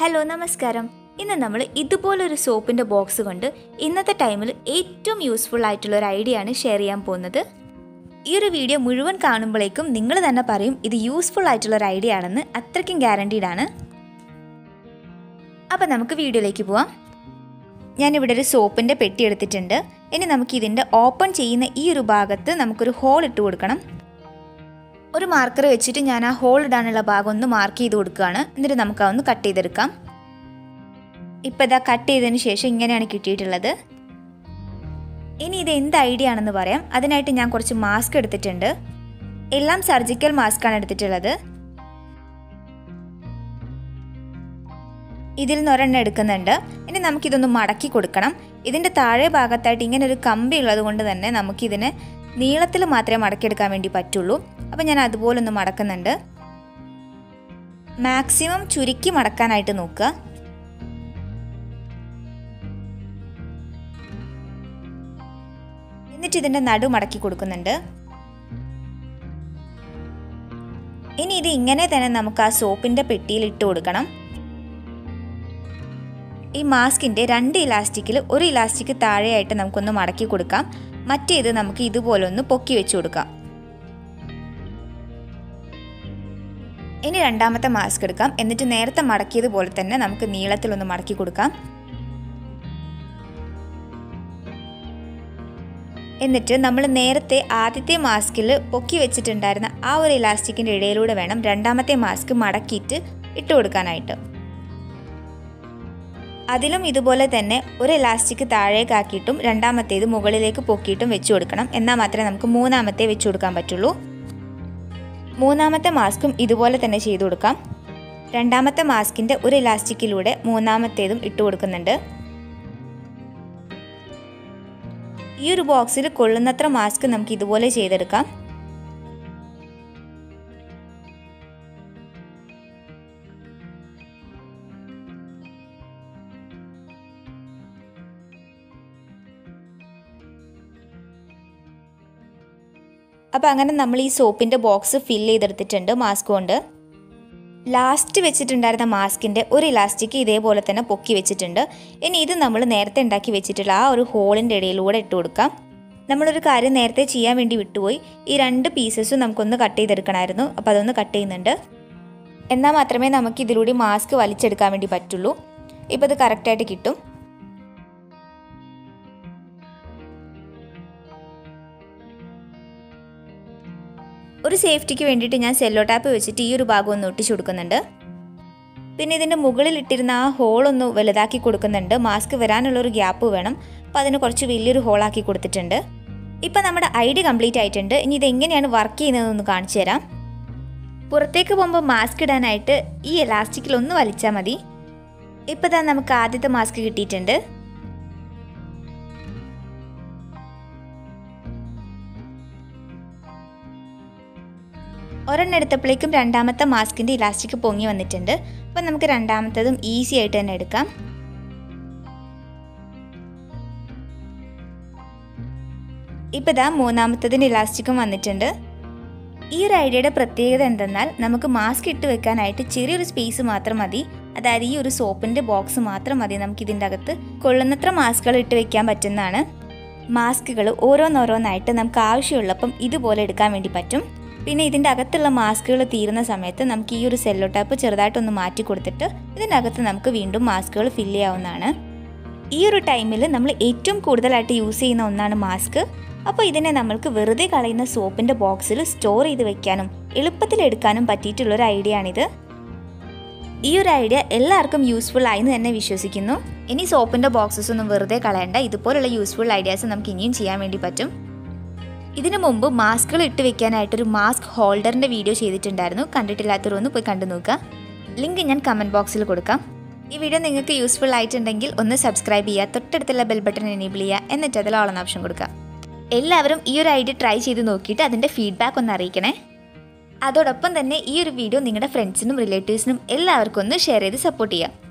hello നമസ്കാരം ഇന്ന് നമ്മൾ ഇതുപോലൊരു സോപ്പിൻ്റെ ബോക്സ് കൊണ്ട് ഇന്നത്തെ ടൈമിൽ ഏറ്റവും യൂസ്ഫുൾ ആയിട്ടുള്ള ഒരു ഐഡിയ ആണ് ഷെയർ ചെയ്യാൻ പോകുന്നത് ഈ ഒരു വീഡിയോ മുഴുവൻ കാണുമ്പോഴേക്കും നിങ്ങൾ തന്നെ പറയും ഇത് യൂസ്ഫുൾ ആയിട്ടുള്ള ഒരു ഐഡിയ ആണെന്ന് അത്രയ്ക്കും ഗ്യാരണ്ടീഡ് ആണ് അപ്പം നമുക്ക് വീഡിയോയിലേക്ക് പോവാം ഞാനിവിടെ ഒരു സോപ്പിൻ്റെ പെട്ടി എടുത്തിട്ടുണ്ട് ഇനി നമുക്ക് ഇതിൻ്റെ ഓപ്പൺ ചെയ്യുന്ന ഈ ഒരു ഭാഗത്ത് നമുക്കൊരു ഹോൾ ഇട്ട് കൊടുക്കണം ഒരു മാർക്കർ വെച്ചിട്ട് ഞാൻ ആ ഹോൾ ഇടാനുള്ള ഭാഗം ഒന്ന് മാർക്ക് ചെയ്ത് കൊടുക്കുകയാണ് എന്നിട്ട് നമുക്ക് അതൊന്ന് കട്ട് ചെയ്തെടുക്കാം ഇപ്പം ഇതാ കട്ട് ചെയ്തതിന് ശേഷം ഇങ്ങനെയാണ് കിട്ടിയിട്ടുള്ളത് ഇനി ഇത് എന്ത് ഐഡിയ ആണെന്ന് പറയാം അതിനായിട്ട് ഞാൻ കുറച്ച് മാസ്ക് എടുത്തിട്ടുണ്ട് എല്ലാം സർജിക്കൽ മാസ്ക് ആണ് എടുത്തിട്ടുള്ളത് ഇതിൽ നിന്ന് ഒരെണ്ണം എടുക്കുന്നുണ്ട് ഇനി നമുക്കിതൊന്ന് മടക്കി കൊടുക്കണം ഇതിൻ്റെ താഴെ ഭാഗത്തായിട്ട് ഇങ്ങനെ ഒരു കമ്പി ഉള്ളത് കൊണ്ട് തന്നെ നമുക്കിതിനെ നീളത്തിൽ മാത്രമേ മടക്കിയെടുക്കാൻ വേണ്ടി പറ്റുള്ളൂ അപ്പം ഞാൻ അതുപോലെ ഒന്ന് മടക്കുന്നുണ്ട് മാക്സിമം ചുരുക്കി മടക്കാനായിട്ട് നോക്കുക എന്നിട്ട് ഇതിൻ്റെ നടു മടക്കി കൊടുക്കുന്നുണ്ട് ഇനി ഇത് ഇങ്ങനെ തന്നെ നമുക്ക് ആ സോപ്പിൻ്റെ പെട്ടിയിൽ ഇട്ട് കൊടുക്കണം ഈ മാസ്കിൻ്റെ രണ്ട് ഇലാസ്റ്റിക്കിൽ ഒരു ഇലാസ്റ്റിക് താഴെയായിട്ട് നമുക്കൊന്ന് മടക്കി കൊടുക്കാം മറ്റേത് നമുക്ക് ഇതുപോലെ ഒന്ന് പൊക്കി വെച്ച് കൊടുക്കാം ഇനി രണ്ടാമത്തെ മാസ്ക് എടുക്കാം എന്നിട്ട് നേരത്തെ മടക്കിയതുപോലെ തന്നെ നമുക്ക് നീളത്തിലൊന്ന് മടക്കി കൊടുക്കാം എന്നിട്ട് നമ്മൾ നേരത്തെ ആദ്യത്തെ മാസ്കിൽ പൊക്കി വെച്ചിട്ടുണ്ടായിരുന്ന ആ ഒരു ഇലാസ്റ്റിക്കിൻ്റെ ഇടയിലൂടെ വേണം രണ്ടാമത്തെ മാസ്ക് മടക്കിയിട്ട് ഇട്ട് കൊടുക്കാനായിട്ട് അതിലും ഇതുപോലെ തന്നെ ഒരു ഇലാസ്റ്റിക് താഴേക്കാക്കിയിട്ടും രണ്ടാമത്തേത് മുകളിലേക്ക് പൊക്കിയിട്ടും വെച്ച് കൊടുക്കണം എന്നാൽ മാത്രമേ നമുക്ക് മൂന്നാമത്തെ വെച്ച് കൊടുക്കാൻ പറ്റുള്ളൂ മൂന്നാമത്തെ മാസ്കും ഇതുപോലെ തന്നെ ചെയ്തു കൊടുക്കാം രണ്ടാമത്തെ മാസ്കിൻ്റെ ഒരു ഇലാസ്റ്റിക്കിലൂടെ മൂന്നാമത്തേതും ഇട്ട് കൊടുക്കുന്നുണ്ട് ഈ ഒരു ബോക്സിൽ കൊള്ളുന്നത്ര മാസ്ക് നമുക്ക് ഇതുപോലെ ചെയ്തെടുക്കാം അപ്പോൾ അങ്ങനെ നമ്മൾ ഈ സോപ്പിൻ്റെ ബോക്സ് ഫിൽ ചെയ്തെടുത്തിട്ടുണ്ട് മാസ്ക് കൊണ്ട് ലാസ്റ്റ് വെച്ചിട്ടുണ്ടായിരുന്ന മാസ്കിൻ്റെ ഒരു ഇലാസ്റ്റിക് ഇതേപോലെ തന്നെ പൊക്കി വെച്ചിട്ടുണ്ട് ഇനി ഇത് നമ്മൾ നേരത്തെ ഉണ്ടാക്കി വെച്ചിട്ടുള്ള ആ ഒരു ഹോളിൻ്റെ ഇടയിലൂടെ ഇട്ട് കൊടുക്കാം നമ്മളൊരു കാര്യം നേരത്തെ ചെയ്യാൻ വേണ്ടി വിട്ടുപോയി ഈ രണ്ട് പീസസും നമുക്കൊന്ന് കട്ട് ചെയ്തെടുക്കണമായിരുന്നു അപ്പോൾ അതൊന്ന് കട്ട് ചെയ്യുന്നുണ്ട് എന്നാൽ മാത്രമേ നമുക്ക് ഇതിലൂടെ മാസ്ക് വലിച്ചെടുക്കാൻ വേണ്ടി പറ്റുള്ളൂ ഇപ്പോൾ ഇത് കറക്റ്റായിട്ട് കിട്ടും ഒരു സേഫ്റ്റിക്ക് വേണ്ടിയിട്ട് ഞാൻ സെല്ലോ ടാപ്പ് വെച്ചിട്ട് ഈ ഒരു ഭാഗം ഒന്ന് ഒട്ടിച്ചു കൊടുക്കുന്നുണ്ട് പിന്നെ ഇതിൻ്റെ മുകളിൽ ഇട്ടിരുന്ന ആ ഹോളൊന്ന് വലുതാക്കി കൊടുക്കുന്നുണ്ട് മാസ്ക് വരാനുള്ള ഒരു ഗ്യാപ്പ് വേണം അപ്പോൾ അതിന് കുറച്ച് വലിയൊരു ഹോളാക്കി കൊടുത്തിട്ടുണ്ട് ഇപ്പം നമ്മുടെ ഐഡിയ കംപ്ലീറ്റ് ആയിട്ടുണ്ട് ഇനി ഇത് എങ്ങനെയാണ് വർക്ക് ചെയ്യുന്നതെന്ന് കാണിച്ചു തരാം പുറത്തേക്ക് പോകുമ്പോൾ മാസ്ക് ഇടാനായിട്ട് ഈ എലാസ്റ്റിക്കിൽ ഒന്ന് വലിച്ചാൽ മതി ഇപ്പം തന്നെ നമുക്ക് ആദ്യത്തെ മാസ്ക് കിട്ടിയിട്ടുണ്ട് ഒരെണ്ണം എടുത്തപ്പോഴേക്കും രണ്ടാമത്തെ മാസ്കിൻ്റെ ഇലാസ്റ്റിക് പൊങ്ങി വന്നിട്ടുണ്ട് അപ്പം നമുക്ക് രണ്ടാമത്തതും ഈസി ആയിട്ട് തന്നെ എടുക്കാം ഇപ്പം ഇതാ മൂന്നാമത്തതിൻ്റെ ഇലാസ്റ്റിക്കും വന്നിട്ടുണ്ട് ഈ ഒരു ഐഡിയയുടെ പ്രത്യേകത എന്തെന്നാൽ നമുക്ക് മാസ്ക് ഇട്ട് വെക്കാനായിട്ട് ചെറിയൊരു സ്പേസ് മാത്രം മതി അതായത് ഈ ഒരു സോപ്പിൻ്റെ ബോക്സ് മാത്രം മതി നമുക്ക് ഇതിൻ്റെ അകത്ത് കൊള്ളുന്നത്ര മാസ്കുകൾ ഇട്ട് വെക്കാൻ പറ്റുന്നതാണ് മാസ്കുകൾ ഓരോന്നോരോന്നായിട്ട് നമുക്ക് ആവശ്യമുള്ളപ്പം ഇതുപോലെ എടുക്കാൻ വേണ്ടി പറ്റും പിന്നെ ഇതിൻ്റെ അകത്തുള്ള മാസ്കുകൾ തീരുന്ന സമയത്ത് നമുക്ക് ഈ ഒരു സെല്ലോ ടാപ്പ് ചെറുതായിട്ടൊന്ന് മാറ്റി കൊടുത്തിട്ട് ഇതിൻ്റെ അകത്ത് നമുക്ക് വീണ്ടും മാസ്കുകൾ ഫില്ല് ചെയ്യാവുന്നതാണ് ഈ ഒരു ടൈമിൽ നമ്മൾ ഏറ്റവും കൂടുതലായിട്ട് യൂസ് ചെയ്യുന്ന ഒന്നാണ് മാസ്ക് അപ്പോൾ ഇതിനെ നമ്മൾക്ക് വെറുതെ കളയുന്ന സോപ്പിൻ്റെ ബോക്സിൽ സ്റ്റോർ ചെയ്ത് വെക്കാനും എളുപ്പത്തിൽ എടുക്കാനും പറ്റിയിട്ടുള്ള ഒരു ഐഡിയ ആണിത് ഈ ഒരു ഐഡിയ എല്ലാവർക്കും യൂസ്ഫുൾ ആയി എന്ന് തന്നെ വിശ്വസിക്കുന്നു ഇനി സോപ്പിൻ്റെ ബോക്സസ് ഒന്നും വെറുതെ കളയണ്ട ഇതുപോലുള്ള യൂസ്ഫുൾ ഐഡിയാസ് നമുക്ക് ഇനിയും ചെയ്യാൻ വേണ്ടി പറ്റും ഇതിനു മുമ്പ് മാസ്കുകൾ ഇട്ട് വെക്കാനായിട്ടൊരു മാസ്ക് ഹോൾഡറിൻ്റെ വീഡിയോ ചെയ്തിട്ടുണ്ടായിരുന്നു കണ്ടിട്ടില്ലാത്തവർ ഒന്ന് പോയി കണ്ടു നോക്കുക ലിങ്ക് ഞാൻ കമൻറ്റ് ബോക്സിൽ കൊടുക്കാം ഈ വീഡിയോ നിങ്ങൾക്ക് യൂസ്ഫുൾ ആയിട്ടുണ്ടെങ്കിൽ ഒന്ന് സബ്സ്ക്രൈബ് ചെയ്യുക തൊട്ടടുത്തുള്ള ബെൽ ബട്ടൺ എനേബിൾ ചെയ്യുക എന്നിട്ട് അതിൽ ഓളം ഓപ്ഷൻ കൊടുക്കുക എല്ലാവരും ഈ ഒരു ഐഡിയ ട്രൈ ചെയ്ത് നോക്കിയിട്ട് അതിൻ്റെ ഫീഡ്ബാക്ക് ഒന്ന് അറിയിക്കണേ അതോടൊപ്പം തന്നെ ഈ ഒരു വീഡിയോ നിങ്ങളുടെ ഫ്രണ്ട്സിനും റിലേറ്റീവ്സിനും എല്ലാവർക്കും ഒന്ന് ഷെയർ ചെയ്ത് സപ്പോർട്ട് ചെയ്യുക